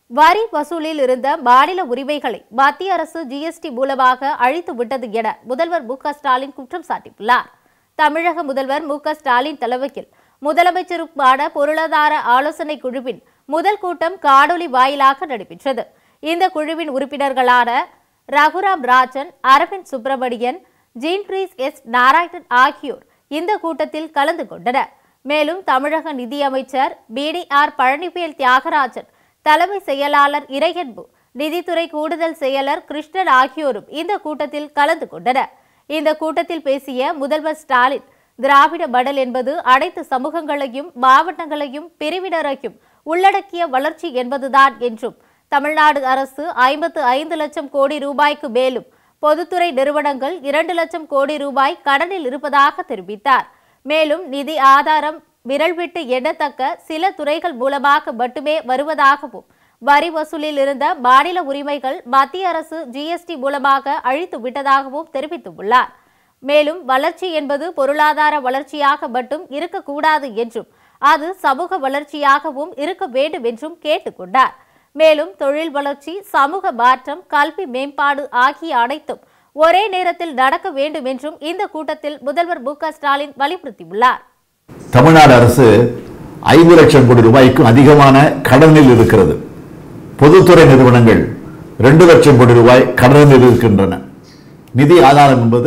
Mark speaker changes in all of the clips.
Speaker 1: வரி வசூலில் இருந்த மாநில உரிமைகளை மத்திய அரசு ஜிஎஸ்டி மூலமாக அழித்து விட்டது என முதல்வர் மு க ஸ்டாலின் குற்றம் சாட்டியுள்ளார் தமிழக முதல்வர் மு க ஸ்டாலின் தலைமையில் முதலமைச்சருக்கான பொருளாதார ஆலோசனை குழுவின் முதல் கூட்டம் காணொலி வாயிலாக நடைபெற்றது இந்த குழுவின் உறுப்பினர்களான ரகுராம் ராஜன் அரவிந்த் சுப்பிரமணியன் ஜீன்கிரீஸ் எஸ் நாராயணன் ஆகியோர் இந்த கூட்டத்தில் கலந்து கொண்டனர் மேலும் தமிழக நிதியமைச்சர் பிடிஆர் பழனிவேல் தியாகராஜன் தலைமை செயலாளர் இறையன்பு நிதித்துறை கூடுதல் செயலர் கிருஷ்ணன் ஆகியோரும் இந்த கூட்டத்தில் கலந்து கொண்டனர் இந்த கூட்டத்தில் பேசிய முதல்வர் ஸ்டாலின் திராவிட மடல் என்பது அனைத்து சமூகங்களையும் மாவட்டங்களையும் பிரிவினரையும் உள்ளடக்கிய வளர்ச்சி என்பதுதான் என்றும் தமிழ்நாடு அரசு ஐம்பத்து ஐந்து லட்சம் கோடி ரூபாய்க்கு மேலும் பொதுத்துறை நிறுவனங்கள் இரண்டு லட்சம் கோடி ரூபாய் கடனில் இருப்பதாக தெரிவித்தார் மேலும் நிதி ஆதாரம் விரல் விட்டு எண்ணத்தக்க சில துறைகள் மூலமாக மட்டுமே வருவதாகவும் வரி வசூலில் இருந்த மாநில உரிமைகள் மத்திய அரசு ஜிஎஸ்டி மூலமாக அழித்து விட்டதாகவும் தெரிவித்துள்ளார் மேலும் வளர்ச்சி என்பது பொருளாதார வளர்ச்சியாக மட்டும் இருக்கக்கூடாது என்றும் அது சமூக வளர்ச்சியாகவும் இருக்க வேண்டும் என்றும் கேட்டுக்கொண்டார் மேலும் தொழில் வளர்ச்சி சமூக மாற்றம் கல்வி மேம்பாடு ஆகிய அனைத்தும் ஒரே நேரத்தில் நடக்க வேண்டும் என்றும் இந்த கூட்டத்தில் முதல்வர் மு க ஸ்டாலின் வலியுறுத்தியுள்ளார்
Speaker 2: தமிழ்நாடு அரசு ஐந்து லட்சம் கோடி ரூபாய்க்கும் அதிகமான கடனில் இருக்கிறது பொதுத்துறை நிறுவனங்கள் ரெண்டு லட்சம் கோடி ரூபாய் கடனில் இருக்கின்றன நிதி ஆதாரம் என்பது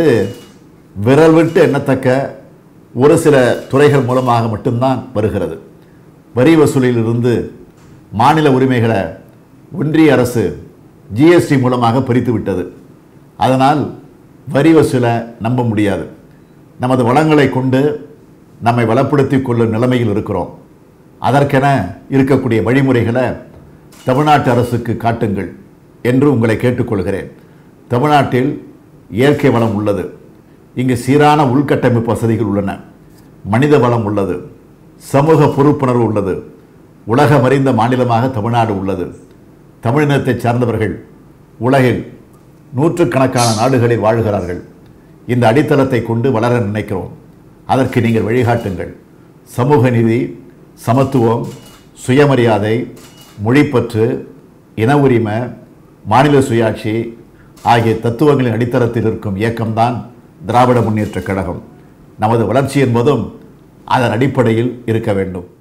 Speaker 2: விரல் விட்டு எண்ணத்தக்க ஒரு சில துறைகள் மூலமாக மட்டும்தான் வருகிறது வரி வசூலில் இருந்து மாநில உரிமைகளை ஒன்றிய அரசு ஜிஎஸ்டி மூலமாக பறித்து விட்டது அதனால் வரி வசூலை நம்ப முடியாது நமது வளங்களை கொண்டு நம்மை வளப்படுத்திக் கொள்ளும் நிலைமையில் இருக்கிறோம் அதற்கென இருக்கக்கூடிய வழிமுறைகளை தமிழ்நாட்டு அரசுக்கு காட்டுங்கள் என்று உங்களை கேட்டுக்கொள்கிறேன் தமிழ்நாட்டில் இயற்கை வளம் உள்ளது இங்கு சீரான உள்கட்டமைப்பு வசதிகள் உள்ளன மனித வளம் உள்ளது சமூக பொறுப்புணர்வு உள்ளது உலகம் அறிந்த மாநிலமாக தமிழ்நாடு உள்ளது தமிழினத்தைச் சார்ந்தவர்கள் உலகில் நூற்றுக்கணக்கான நாடுகளில் வாழ்கிறார்கள் இந்த அடித்தளத்தை கொண்டு வளர நினைக்கிறோம் அதற்கு நீங்கள் வழிகாட்டுங்கள் சமூக நீதி சமத்துவம் சுயமரியாதை மொழிப்பற்று இன உரிமை மாநில சுயாட்சி ஆகிய தத்துவங்களின் அடித்தளத்தில் இருக்கும் இயக்கம்தான் திராவிட முன்னேற்றக் கழகம் நமது வளர்ச்சி என்பதும் அதன் அடிப்படையில் இருக்க வேண்டும்